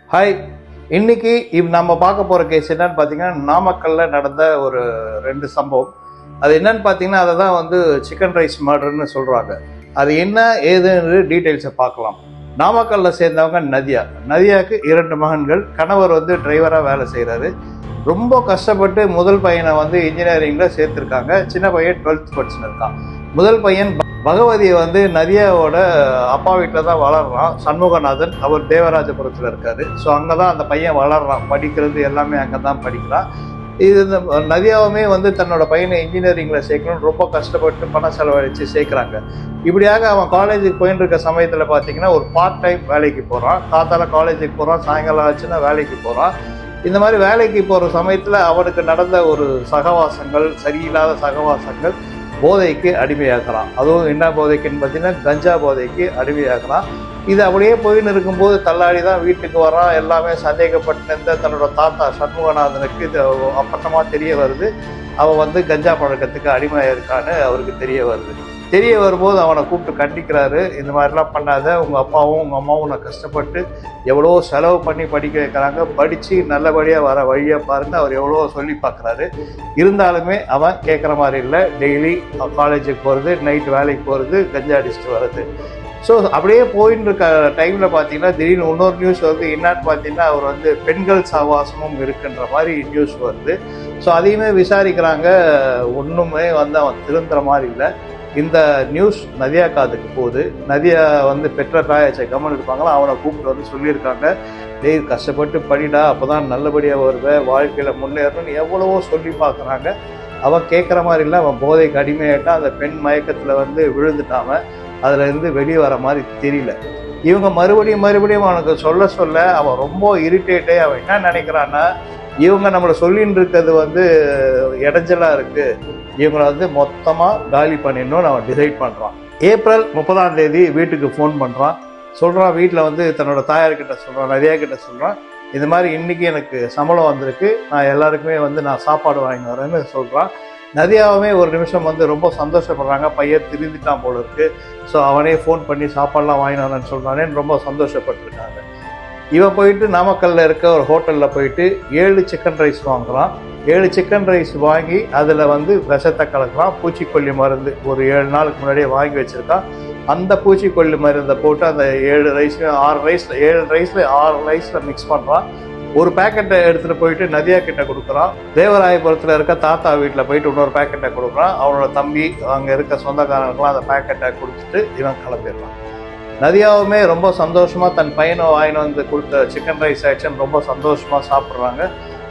hi இன்னைக்கு இவ் நம்ம பார்க்க போற கேஸ் என்னன்னு பார்த்தீங்கன்னா நாமக்கல்ல நடந்த ஒரு ரெண்டு சம்பவம் அது என்னன்னு பார்த்தீங்கன்னா அதை தான் வந்து சிக்கன் ரைஸ் மர்டர்னு சொல்றாங்க அது என்ன ஏதுன்னு டீட்டெயில்ஸை பார்க்கலாம் நாமக்கல்ல சேர்ந்தவங்க நதியா நதியாவுக்கு இரண்டு மகன்கள் கணவர் வந்து டிரைவராக வேலை செய்கிறாரு ரொம்ப கஷ்டப்பட்டு முதல் பையனை வந்து இன்ஜினியரிங்கில் சேர்த்துருக்காங்க சின்ன பையன் டுவெல்த் படிச்சுன்னு இருக்கான் முதல் பையன் ப- பகவதியை வந்து நதியாவோட அப்பா வீட்டில் தான் வளர்றான் சண்முகநாதன் அவர் தேவராஜபுரத்தில் இருக்காரு ஸோ அங்கே தான் அந்த பையன் வளர்றான் படிக்கிறது எல்லாமே அங்கே தான் படிக்கிறான் இது இந்த நதியாவுமே வந்து தன்னோட பையனை இன்ஜினியரிங்கில் சேர்க்கணும்னு ரொம்ப கஷ்டப்பட்டு பணம் செலவழித்து சேர்க்குறாங்க இப்படியாக அவன் காலேஜுக்கு போயிட்டு இருக்க சமயத்தில் பார்த்தீங்கன்னா ஒரு பார்ட் டைம் வேலைக்கு போகிறான் காத்தால காலேஜுக்கு போகிறான் சாயங்காலம் ஆச்சுன்னா வேலைக்கு போகிறான் இந்த மாதிரி வேலைக்கு போகிற சமயத்தில் அவனுக்கு நடந்த ஒரு சகவாசங்கள் சரியில்லாத சகவாசங்கள் போதைக்கு அடிமையாக்குறான் அதுவும் என்ன போதைக்குன்னு பார்த்தீங்கன்னா கஞ்சா போதைக்கு அடிமையாக்குறான் இது அப்படியே போயின்னு இருக்கும்போது தள்ளாடி தான் வீட்டுக்கு வரான் எல்லாமே சந்தேகப்பட்டிருந்த தன்னோட தாத்தா சண்முகநாதனுக்கு இது அப்பட்டமாக தெரிய வருது அவன் வந்து கஞ்சா பழக்கத்துக்கு அடிமையாக இருக்கான்னு அவருக்கு தெரிய வருது தெரிய வரும்போது அவனை கூப்பிட்டு கண்டிக்கிறாரு இந்த மாதிரிலாம் பண்ணாத உங்கள் அப்பாவும் உங்கள் அம்மாவும் நான் கஷ்டப்பட்டு எவ்வளோ செலவு பண்ணி படிக்க வைக்கிறாங்க படித்து நல்லபடியாக வர வழியை பாருங்க அவர் எவ்வளோ சொல்லி பார்க்குறாரு இருந்தாலுமே அவன் கேட்குற மாதிரி இல்லை டெய்லி காலேஜுக்கு போகிறது நைட் வேலைக்கு போகிறது கஞ்சா அடிச்சுட்டு வர்றது ஸோ அப்படியே போயின்னு இருக்க டைமில் பார்த்தீங்கன்னா திடீர்னு இன்னொரு நியூஸ் வருது என்னன்னு பார்த்தீங்கன்னா அவர் வந்து பெண்கள் சகவாசமும் இருக்குன்ற மாதிரி நியூஸ் வருது ஸோ அதையுமே விசாரிக்கிறாங்க ஒன்றுமே வந்து அவன் திருந்துற மாதிரி இல்லை இந்த நியூஸ் நதியா காதுக்கு போகுது நதியா வந்து பெற்ற தாயாச்சை கவனம் இருப்பாங்களா அவனை கூப்பிட்டு வந்து சொல்லியிருக்காங்க டேய் கஷ்டப்பட்டு படிடா அப்பதான் நல்லபடியாக வருவ வாழ்க்கையில் முன்னேறணும்னு எவ்வளவோ சொல்லி பார்க்குறாங்க அவன் கேட்குற மாதிரி இல்லை அவன் போதைக்கு அடிமையாயிட்டான் அந்த பெண் மயக்கத்தில் வந்து விழுந்துட்டாம அதுல இருந்து வெளியே வர மாதிரி தெரியல இவங்க மறுபடியும் மறுபடியும் அவனுக்கு சொல்ல சொல்ல அவன் ரொம்ப இரிட்டேட்டே அவன் என்ன நினைக்கிறான்னா இவங்க நம்மளை சொல்லின்னு இருக்கிறது வந்து இடைஞ்சலா இருக்கு இவங்களை வந்து மொத்தமாக காலி பண்ணிடணும்னு அவன் டிசைட் பண்ணுறான் ஏப்ரல் முப்பதாம் தேதி வீட்டுக்கு ஃபோன் பண்ணுறான் சொல்கிறான் வீட்டில் வந்து தன்னோட தாயார்கிட்ட சொல்கிறான் நிறையா கிட்ட சொல்கிறான் இந்த மாதிரி இன்னைக்கு எனக்கு சம்பளம் வந்திருக்கு நான் எல்லாருக்குமே வந்து நான் சாப்பாடு வாங்கி வரேன்னு சொல்கிறான் நதியாவுமே ஒரு நிமிஷம் வந்து ரொம்ப சந்தோஷப்படுறாங்க பையன் திருந்திட்டான் போல இருக்கு ஸோ அவனே ஃபோன் பண்ணி சாப்பாடுலாம் வாங்கி வரேன்னு சொல்கிறானேன்னு ரொம்ப சந்தோஷப்பட்டிருக்காங்க இவன் போயிட்டு நாமக்கல்ல இருக்க ஒரு ஹோட்டலில் போயிட்டு ஏழு சிக்கன் ரைஸ் வாங்குறான் ஏழு சிக்கன் ரைஸ் வாங்கி அதில் வந்து விஷத்தை கலக்குறான் பூச்சிக்கொல்லி மருந்து ஒரு ஏழு நாளுக்கு முன்னாடியே வாங்கி வச்சிருக்கான் அந்த பூச்சிக்கொல்லி மருந்தை போட்டு அந்த ஏழு ரைஸ்லையும் ஆறு ரைஸில் ஏழு ரைஸில் ஆறு ரைஸில் மிக்ஸ் பண்ணுறான் ஒரு பேக்கெட்டை எடுத்துகிட்டு போயிட்டு நதியா கிட்ட கொடுக்குறான் தேவராயபுரத்தில் இருக்க தாத்தா வீட்டில் போயிட்டு இன்னொரு பேக்கெட்டை கொடுக்குறான் அவனோட தம்பி அங்கே இருக்க சொந்தக்காரங்களுக்குலாம் அந்த பேக்கெட்டை கொடுத்துட்டு இவன் கிளம்பிடுறான் நதியாவுமே ரொம்ப சந்தோஷமாக தன் பையனை வாங்கிட்டு வந்து கொடுத்த சிக்கன் ரைஸ் ஆக்ஷன் ரொம்ப சந்தோஷமாக சாப்பிட்றாங்க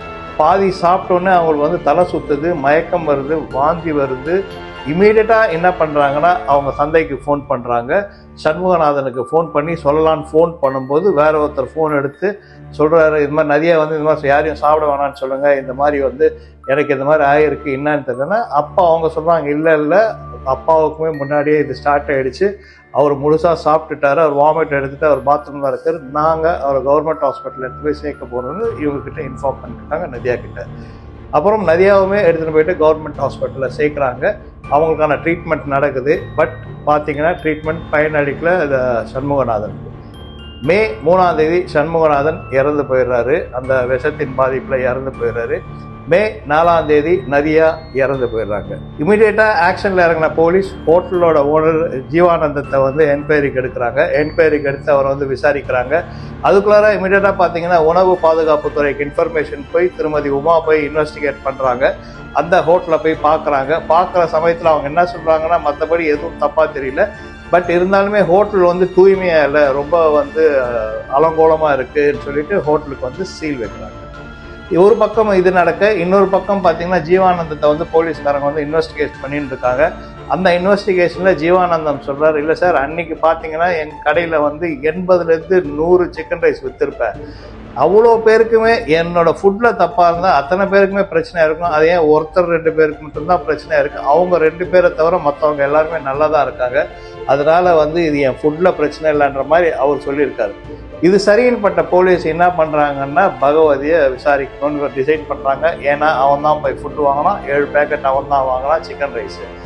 பாதி சாப்பிட்டோன்னே அவங்களுக்கு வந்து தலை சுத்துது மயக்கம் வருது வாந்தி வருது இமீடியட்டாக என்ன பண்ணுறாங்கன்னா அவங்க தந்தைக்கு ஃபோன் பண்ணுறாங்க சண்முகநாதனுக்கு ஃபோன் பண்ணி சொல்லலான்னு ஃபோன் பண்ணும்போது வேற ஒருத்தர் ஃபோன் எடுத்து சொல்கிறாரு இது மாதிரி நதியா வந்து இந்த மாதிரி யாரையும் சாப்பிட வேணாம்னு சொல்லுங்கள் இந்த மாதிரி வந்து எனக்கு இந்த மாதிரி ஆகிருக்கு என்னன்னு தெரியலன்னா அப்பா அவங்க சொல்கிறாங்க இல்லை இல்லை அப்பாவுக்குமே முன்னாடியே இது ஸ்டார்ட் ஆயிடுச்சு அவர் முழுசாக சாப்பிட்டுட்டாரு அவர் வாமிட் எடுத்துட்டு அவர் பாத்ரூம் தான் இருக்காரு நாங்கள் அவரை கவர்மெண்ட் ஹாஸ்பிட்டல் எடுத்து போய் சேர்க்க போகிறோம்னு இவங்க கிட்ட இன்ஃபார்ம் பண்ணிட்டாங்க நதியா கிட்ட அப்புறம் நதியாவுமே எடுத்துகிட்டு போயிட்டு கவர்மெண்ட் ஹாஸ்பிட்டலில் சேர்க்குறாங்க அவங்களுக்கான ட்ரீட்மெண்ட் நடக்குது பட் பார்த்தீங்கன்னா ட்ரீட்மெண்ட் பயனளிக்கல இந்த சண்முகநாதன் மே மூணாம் தேதி சண்முகநாதன் இறந்து போயிடுறாரு அந்த விஷத்தின் பாதிப்பில் இறந்து போயிடுறாரு மே நாலாம் தேதி நதியா இறந்து போயிடுறாங்க இமிடியேட்டாக ஆக்ஷனில் இறங்கின போலீஸ் ஹோட்டலோட ஓனர் ஜீவானந்தத்தை வந்து என்கொயரிக்கு எடுக்கிறாங்க என்கொயரிக்கு எடுத்து அவரை வந்து விசாரிக்கிறாங்க அதுக்குள்ளார இமிடியேட்டாக பார்த்தீங்கன்னா உணவு பாதுகாப்புத்துறைக்கு இன்ஃபர்மேஷன் போய் திருமதி உமா போய் இன்வெஸ்டிகேட் பண்ணுறாங்க அந்த ஹோட்டலில் போய் பார்க்குறாங்க பார்க்குற சமயத்தில் அவங்க என்ன சொல்கிறாங்கன்னா மற்றபடி எதுவும் தப்பாக தெரியல பட் இருந்தாலுமே ஹோட்டல் வந்து தூய்மையாக இல்லை ரொம்ப வந்து அஹ், அலங்கோலமாக இருக்குன்னு சொல்லிட்டு ஹோட்டலுக்கு வந்து சீல் வைக்கிறாங்க ஒரு பக்கம் இது நடக்க இன்னொரு பக்கம் பார்த்தீங்கன்னா ஜீவானந்தத்தை வந்து போலீஸ்காரங்க வந்து இன்வெஸ்டிகேட் பண்ணிட்டு இருக்காங்க அந்த இன்வெஸ்டிகேஷனில் ஜீவானந்தம் சொல்றாரு இல்லை சார் அன்னைக்கு பார்த்தீங்கன்னா என் கடையில் வந்து எண்பதுலேருந்து நூறு சிக்கன் ரைஸ் விற்றுருப்பேன் அவ்வளோ பேருக்குமே என்னோட ஃபுட்டில் தப்பாக இருந்தால் அத்தனை பேருக்குமே பிரச்சனை இருக்கும் அது ஏன் ஒருத்தர் ரெண்டு பேருக்கு மட்டும்தான் பிரச்சனையாக இருக்குது அவங்க ரெண்டு பேரை தவிர மற்றவங்க எல்லாருமே நல்லா தான் இருக்காங்க அதனால வந்து இது என் ஃபுட்டில் பிரச்சனை இல்லைன்ற மாதிரி அவர் சொல்லியிருக்காரு இது சரின்னு பட்ட போலீஸ் என்ன பண்ணுறாங்கன்னா பகவதியை விசாரிக்கணும்னு டிசைட் பண்ணுறாங்க ஏன்னா அவன் தான் போய் ஃபுட்டு வாங்கினான் ஏழு பேக்கெட் அவன் தான் வாங்கினான் சிக்கன் ரைஸு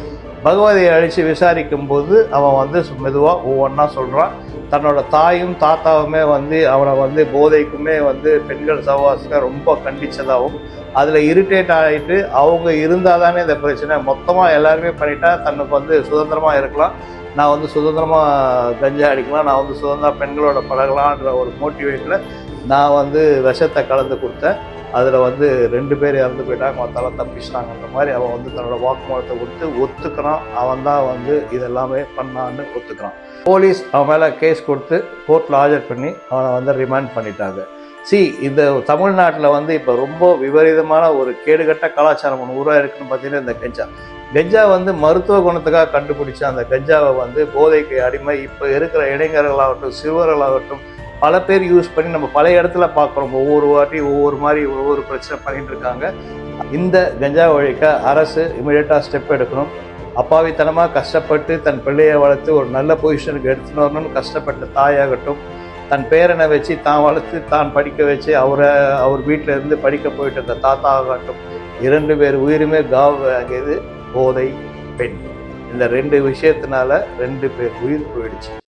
பகவதியை அழித்து விசாரிக்கும் போது அவன் வந்து மெதுவாக ஒவ்வொன்றா சொல்கிறான் தன்னோட தாயும் தாத்தாவுமே வந்து அவனை வந்து போதைக்குமே வந்து பெண்கள் சகவாசத்தை ரொம்ப கண்டிச்சதாகவும் அதில் இரிட்டேட் ஆகிட்டு அவங்க இருந்தால் தானே இந்த பிரச்சனை மொத்தமாக எல்லாருமே பண்ணிட்டா தனக்கு வந்து சுதந்திரமாக இருக்கலாம் நான் வந்து சுதந்திரமாக கஞ்சா அடிக்கலாம் நான் வந்து சுதந்திர பெண்களோட பழகலான்ற ஒரு மோட்டிவேட்டில் நான் வந்து விஷத்தை கலந்து கொடுத்தேன் அதில் வந்து ரெண்டு பேர் இறந்து போயிட்டாங்க மொத்தம் தப்பிச்சிட்டாங்கன்ற மாதிரி அவன் வந்து தன்னோட வாக்குமூலத்தை கொடுத்து ஒத்துக்கிறான் அவன் தான் வந்து இதெல்லாமே பண்ணான்னு ஒத்துக்கிறான் போலீஸ் அவன் மேலே கேஸ் கொடுத்து கோர்ட்டில் ஆஜர் பண்ணி அவனை வந்து ரிமாண்ட் பண்ணிட்டாங்க சி இந்த தமிழ்நாட்டில் வந்து இப்போ ரொம்ப விபரீதமான ஒரு கேடுகட்ட கலாச்சாரம் ஒன்று உருவாயிருக்குன்னு பார்த்தீங்கன்னா இந்த கஞ்சா கஞ்சா வந்து மருத்துவ குணத்துக்காக கண்டுபிடிச்ச அந்த கஞ்சாவை வந்து போதைக்கு அடிமை இப்போ இருக்கிற இளைஞர்களாகட்டும் சிறுவர்களாகட்டும் பல பேர் யூஸ் பண்ணி நம்ம பல இடத்துல பார்க்குறோம் ஒவ்வொரு வாட்டி ஒவ்வொரு மாதிரி ஒவ்வொரு பிரச்சனை பண்ணிட்டு இருக்காங்க இந்த கஞ்சா ஒழிக்க அரசு இமீடியட்டாக ஸ்டெப் எடுக்கணும் அப்பாவித்தனமாக கஷ்டப்பட்டு தன் பிள்ளையை வளர்த்து ஒரு நல்ல பொசிஷனுக்கு எடுத்துன்னு வரணும்னு கஷ்டப்பட்ட தாயாகட்டும் தன் பேரனை வச்சு தான் வளர்த்து தான் படிக்க வச்சு அவரை அவர் வீட்டில் இருந்து படிக்க போயிட்டு இருந்த தாத்தா ஆகட்டும் இரண்டு பேர் உயிருமே காவ் வாங்கியது போதை பெண் இந்த ரெண்டு விஷயத்தினால ரெண்டு பேர் உயிர் போயிடுச்சு